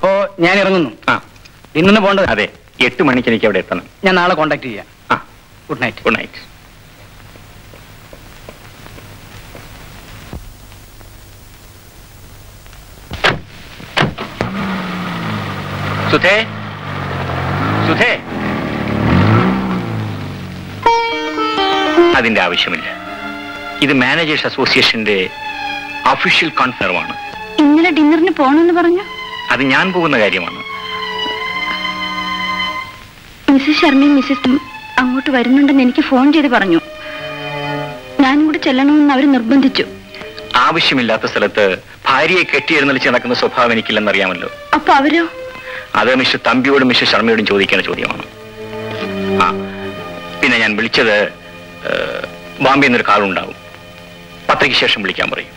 അപ്പോ ഞാൻ ഇറങ്ങുന്നു ആ ഇന്നു പോകേണ്ടത് അതെ എട്ട് മണിക്ക് എനിക്ക് അവിടെ എത്തണം ഞാൻ നാളെ കോണ്ടാക്ട് ചെയ്യാം ആ ഗുഡ് നൈറ്റ് ഗുഡ് നൈറ്റ് സുധേ സുധേ അതിന്റെ ആവശ്യമില്ല ഇത് മാനേജേഴ്സ് അസോസിയേഷന്റെ ഒഫീഷ്യൽ കോൺഫറമാണ് ഇന്നലെ ഡിന്നറിന് പോണെന്ന് പറഞ്ഞു അത് ഞാൻ പോകുന്ന കാര്യമാണ് മിസ്സസ് ശർമ്മയും മിസ്സസ് അങ്ങോട്ട് വരുന്നുണ്ടെന്ന് എനിക്ക് ഫോൺ ചെയ്ത് പറഞ്ഞു ഞാനും കൂടെ ചെല്ലണമെന്ന് അവർ നിർബന്ധിച്ചു ആവശ്യമില്ലാത്ത സ്ഥലത്ത് ഭാര്യയെ കെട്ടിയെഴുന്നള്ളിച്ച് നടക്കുന്ന സ്വഭാവം എനിക്കില്ലെന്നറിയാമല്ലോ അപ്പൊ അവരോ അത് മിസ്റ്റർ തമ്പിയോടും മിസ്റ്റർ ശർമ്മയോടും ചോദിക്കേണ്ട ചോദ്യമാണ് ആ പിന്നെ ഞാൻ വിളിച്ചത് ഏഹ്, ബോംബെ എന്നൊരു കാളുണ്ടാവും പത്രയ്ക്ക് ശേഷം വിളിക്കാൻ പറയും